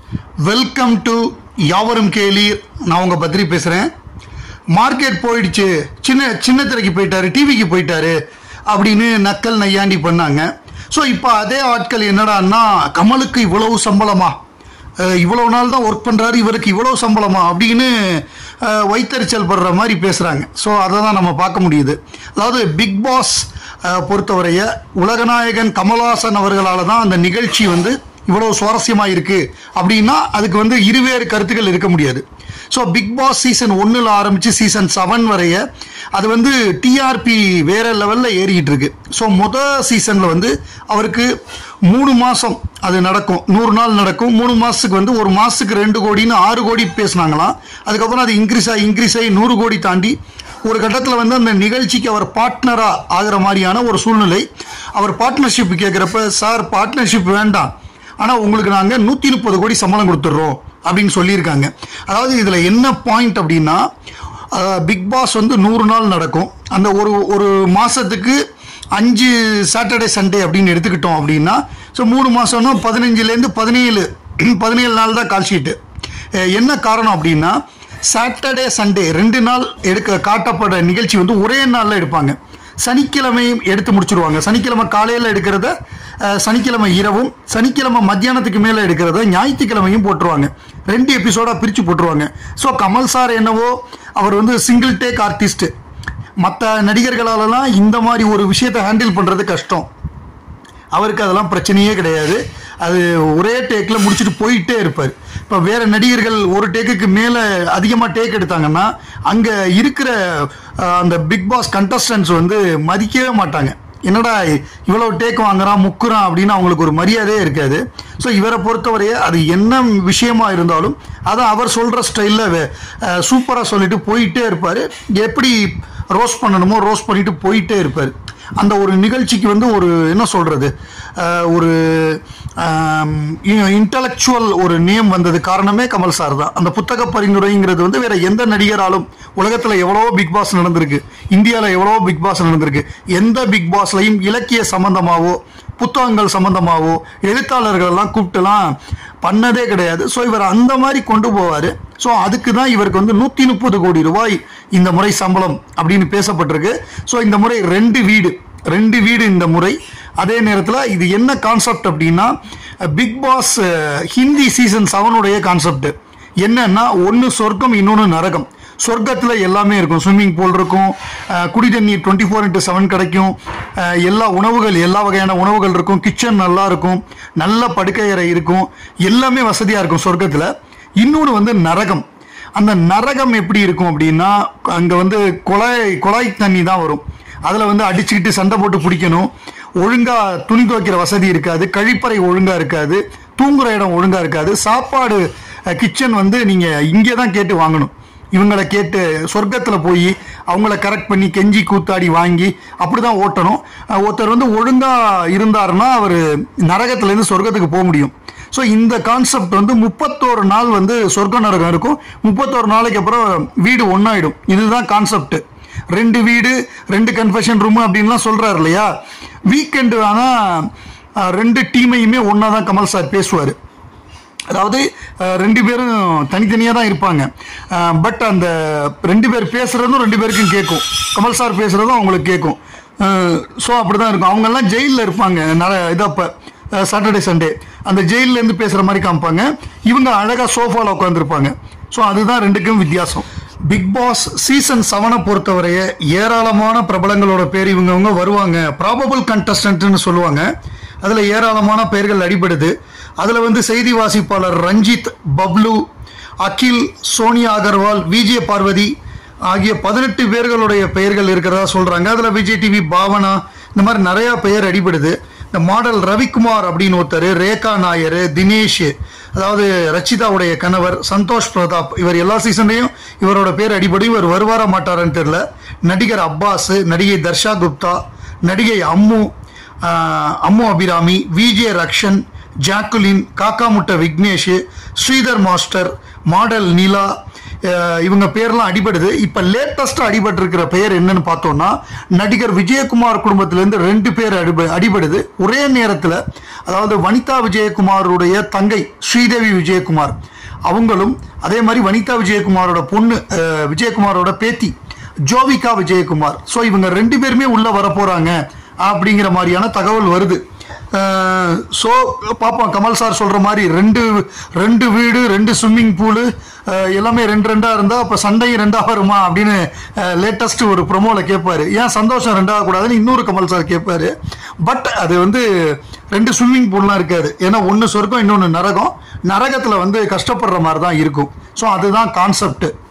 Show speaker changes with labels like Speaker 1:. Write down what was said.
Speaker 1: welcome to யாவரும் கேளீர் நான் உங்கள் பத்ரி பேசுகிறேன் மார்க்கெட் போயிடுச்சு சின்ன சின்ன திரைக்கு போயிட்டாரு டிவிக்கு போயிட்டாரு அப்படின்னு நக்கல் நையாண்டி பண்ணாங்க ஸோ இப்போ அதே ஆட்கள் என்னடான்னா கமலுக்கு இவ்வளவு சம்பளமா அஹ் இவ்வளவு நாள் தான் ஒர்க் பண்ணுறாரு இவருக்கு இவ்வளவு சம்பளமா அப்படின்னு அஹ், வைத்தறிச்சல் படுற மாதிரி பேசுகிறாங்க ஸோ அதை தான் நம்ம பார்க்க முடியுது அதாவது பிக் பாஸ் அஹ், பொறுத்தவரைய உலகநாயகன் கமல்ஹாசன் அவர்களால் தான் அந்த நிகழ்ச்சி வந்து இவ்வளவு சுவாரஸ்யமாக இருக்குது அப்படின்னா அதுக்கு வந்து இருவேறு கருத்துக்கள் இருக்க முடியாது ஸோ பிக் பாஸ் சீசன் ஒன்றில் ஆரம்பித்து சீசன் செவன் வரைய அது வந்து டிஆர்பி வேற லெவலில் ஏறிக்கிட்டு இருக்கு ஸோ மொதல் சீசனில் வந்து அவருக்கு மூணு மாதம் அது நடக்கும் நூறு நாள் நடக்கும் மூணு மாதத்துக்கு வந்து ஒரு மாதத்துக்கு ரெண்டு கோடின்னு ஆறு கோடி பேசுனாங்களாம் அதுக்கப்புறம் அது இன்க்ரீஸ் ஆகி இன்க்ரீஸ் ஆகி நூறு கோடி தாண்டி ஒரு கட்டத்தில் வந்து அந்த நிகழ்ச்சிக்கு அவர் பார்ட்னராக ஆகிற மாதிரியான ஒரு சூழ்நிலை அவர் பார்ட்னர்ஷிப் கேட்குறப்ப சார் பார்ட்னர்ஷிப் வேண்டாம் ஆனால் உங்களுக்கு நாங்கள் நூற்றி முப்பது கோடி சம்பளம் கொடுத்துட்றோம் அப்படின்னு சொல்லியிருக்காங்க அதாவது இதில் என்ன பாயிண்ட் அப்படின்னா பிக் பாஸ் வந்து நூறு நாள் நடக்கும் அந்த ஒரு ஒரு மாதத்துக்கு அஞ்சு சாட்டர்டே சண்டே அப்படின்னு எடுத்துக்கிட்டோம் அப்படின்னா ஸோ மூணு மாதம்னா பதினஞ்சுலேருந்து பதினேழு பதினேழு நாள் தான் கால் ஷீட்டு அஹ் என்ன காரணம் அப்படின்னா சாட்டர்டே சண்டே ரெண்டு நாள் எடுக்க காட்டப்பட நிகழ்ச்சி வந்து ஒரே நாளில் எடுப்பாங்க சனிக்கிழமையும் எடுத்து முடிச்சிருவாங்க சனிக்கிழமை காலையில் எடுக்கிறத அஹ், சனிக்கிழமை இரவும் சனிக்கிழமை மத்தியானத்துக்கு மேலே எடுக்கிறத ஞாயிற்றுக்கிழமையும் போட்டுருவாங்க ரெண்டு எபிசோடாக பிரித்து போட்டுருவாங்க ஸோ கமல் சார் என்னவோ அவர் வந்து சிங்கிள் டேக் ஆர்டிஸ்ட் மற்ற நடிகர்களாலலாம் இந்த மாதிரி ஒரு விஷயத்தை ஹேண்டில் பண்ணுறது கஷ்டம் அவருக்கு அதெல்லாம் பிரச்சனையே கிடையாது அது ஒரே டேக்கில் முடிச்சுட்டு போயிட்டே இருப்பார் இப்போ வேற நடிகர்கள் ஒரு டேக்குக்கு மேலே அதிகமாக டேக் எடுத்தாங்கன்னா அங்கே இருக்கிற அஹ், அந்த பிக் பாஸ் கண்டஸ்டன்ஸ் வந்து மதிக்கவே மாட்டாங்க என்னடா இவ்வளோ டேக் வாங்குறான் முக்குறான் அப்படின்னு அவங்களுக்கு ஒரு மரியாதையே இருக்காது ஸோ இவரை பொறுத்தவரையே அது என்ன விஷயமா இருந்தாலும் அதை அவர் சொல்கிற ஸ்டைலில் சூப்பராக சொல்லிட்டு போயிட்டே இருப்பார் எப்படி ரோஸ்ட் பண்ணணுமோ ரோஸ்ட் பண்ணிட்டு போயிட்டே இருப்பார் அந்த ஒரு நிகழ்ச்சிக்கு வந்து ஒரு என்ன சொல்கிறது ஒரு இன்டலெக்சுவல் ஒரு நேம் வந்தது காரணமே கமல் சார் தான் அந்த புத்தக பரிந்துரைங்கிறது வந்து வேற எந்த நடிகராலும் உலகத்தில் எவ்வளவோ பிக் பாஸ் நடந்திருக்கு இந்தியாவில் எவ்வளவோ பிக் பாஸ் நடந்திருக்கு எந்த பிக் பாஸ்லையும் இலக்கிய சம்பந்தமாவோ புத்தகங்கள் சம்பந்தமாவோ எழுத்தாளர்கள் எல்லாம் கூப்பிட்டுலாம் பண்ணதே கிடையாது ஸோ இவர் அந்த மாதிரி கொண்டு போவார் ஸோ அதுக்கு தான் இவருக்கு வந்து நூற்றி முப்பது கோடி ரூபாய் இந்த முறை சம்பளம் அப்படின்னு பேசப்பட்டிருக்கு ஸோ இந்த முறை ரெண்டு வீடு ரெண்டு வீடு இந்த முறை அதே நேரத்தில் இது என்ன கான்செப்ட் அப்படின்னா பிக் பாஸ் ஹிந்தி சீசன் செவனுடைய கான்செப்ட் என்னன்னா ஒன்று சொர்க்கம் இன்னொன்று நரகம் சொர்க்கத்தில் எல்லாமே இருக்கும் ஸ்விம்மிங் பூல் இருக்கும் அஹ், குடி தண்ணீர் டுவெண்ட்டி ஃபோர் இன்ட்டு செவன் கிடைக்கும் அஹ், எல்லா உணவுகள் எல்லா வகையான உணவுகள் இருக்கும் கிச்சன் நல்லா இருக்கும் நல்ல படுக்கை அறை இருக்கும் எல்லாமே வசதியாக இருக்கும் சொர்க்கத்தில் இன்னொன்று வந்து நரகம் அந்த நரகம் எப்படி இருக்கும் அப்படின்னா அங்கே வந்து குழாய் குழாய் தண்ணி தான் வரும் அதில் வந்து அடிச்சுக்கிட்டு சண்டை போட்டு பிடிக்கணும் ஒழுங்காக துணி துவைக்கிற வசதி இருக்காது கழிப்பறை ஒழுங்காக இருக்காது தூங்குற இடம் ஒழுங்காக இருக்காது சாப்பாடு கிச்சன் வந்து நீங்கள் இங்கே தான் கேட்டு வாங்கணும் இவங்களை கேட்டு சொர்க்கத்தில் போய் அவங்கள கரெக்ட் பண்ணி கெஞ்சி கூத்தாடி வாங்கி அப்படி தான் ஓட்டணும் அஹ் ஒருத்தர் வந்து ஒழுங்காக இருந்தாருன்னா அவர் நரகத்துலேருந்து சொர்க்கத்துக்கு போக முடியும் ஸோ இந்த கான்செப்ட் வந்து முப்பத்தோரு நாள் வந்து சொர்க்க நரகம் இருக்கும் முப்பத்தோரு நாளைக்கு அப்புறம் வீடு ஒன்றாயிடும் இதுதான் கான்செப்ட் ரெண்டு வீடு ரெண்டு கன்ஃபெஷன் ரூம் அப்படின்லாம் சொல்கிறாரு இல்லையா வீக்கெண்டு ஆனால் ரெண்டு டீமையுமே ஒன்றா தான் கமல் சார் பேசுவார் அதாவது அஹ், ரெண்டு பேரும் தனித்தனியாக தான் இருப்பாங்க பட் அந்த ரெண்டு பேர் பேசுகிறதும் ரெண்டு பேருக்கும் கேட்கும் கமல் சார் பேசுகிறதும் அவங்களுக்கு கேட்கும் ஸோ அப்படி தான் இருக்கும் அவங்கெல்லாம் ஜெயிலில் இருப்பாங்க நர இதப்போ சாட்டர்டே சண்டே அந்த ஜெயிலேருந்து பேசுகிற மாதிரி காமிப்பாங்க இவங்க அழகாக சோஃபாவில் உட்காந்துருப்பாங்க ஸோ அதுதான் ரெண்டுக்கும் வித்தியாசம் பிக் பாஸ் சீசன் செவனை பொறுத்தவரைய ஏராளமான பிரபலங்களோட பேர் இவங்கவங்க வருவாங்க ப்ராபபிள் கண்டஸ்டன்ட்னு சொல்லுவாங்க அதில் ஏராளமான பெயர்கள் அடிபடுது அதில் வந்து செய்தி வாசிப்பாளர் ரஞ்சித் பப்ளு அகில் சோனியா அகர்வால் விஜய பார்வதி ஆகிய பதினெட்டு பேர்களுடைய பெயர்கள் இருக்கிறதா சொல்கிறாங்க அதில் விஜய் டிவி பாவனா இந்த மாதிரி நிறையா பெயர் அடிபடுது இந்த மாடல் ரவிக்குமார் அப்படின்னு ஒருத்தர் ரேகா நாயர் தினேஷ் அதாவது ரச்சிதாவுடைய கணவர் சந்தோஷ் பிரதாப் இவர் எல்லா சீசன்லையும் இவரோட பேர் அடிபடி இவர் வருவாரா மாட்டாரான்னு தெரியல நடிகர் அப்பாஸ் நடிகை தர்ஷா குப்தா நடிகை அம்மு ஆஹ், Ammu Abhirami VJ Rakshan Jacqueline Kaakka Muttai Vignesh Sridhar master model Nila அஹ், இவங்க பேர்லாம் அடிபடுது இப்போ லேட்டஸ்ட் அடிபட்டு இருக்கிற பெயர் என்னன்னு பார்த்தோம்னா நடிகர் விஜயகுமார் குடும்பத்திலேருந்து ரெண்டு பேர் அடிப அடிபடுது ஒரே நேரத்தில் அதாவது வனிதா விஜயகுமாருடைய தங்கை ஸ்ரீதேவி விஜயகுமார் அவங்களும் அதே மாதிரி வனிதா விஜயகுமாரோட பொண்ணு அஹ், விஜயகுமாரோட பேத்தி ஜோவிகா விஜயகுமார் ஸோ இவங்க ரெண்டு பேருமே உள்ள வர போறாங்க அப்படிங்கிற மாதிரியான தகவல் வருது ஸோ பார்ப்போம் கமல் சார் சொல்ற மாதிரி ரெண்டு ரெண்டு வீடு ரெண்டு ஸ்விம்மிங் பூலு எல்லாமே ரெண்டு ரெண்டா இருந்தா அப்போ சண்டையும் ரெண்டா வருமா அப்படின்னு லேட்டஸ்ட் ஒரு ப்ரொமோல கேட்பாரு ஏன் சந்தோஷம் ரெண்டாக கூடாதுன்னு இன்னொரு கமல் சார் கேட்பாரு பட் அது வந்து ரெண்டு ஸ்விம்மிங் பூல்லாம் இருக்காது ஏன்னா ஒன்று சொர்க்கம் இன்னொன்று நரகம் நரகத்தில் வந்து கஷ்டப்படுற மாதிரி தான் இருக்கும் ஸோ அதுதான் கான்செப்ட்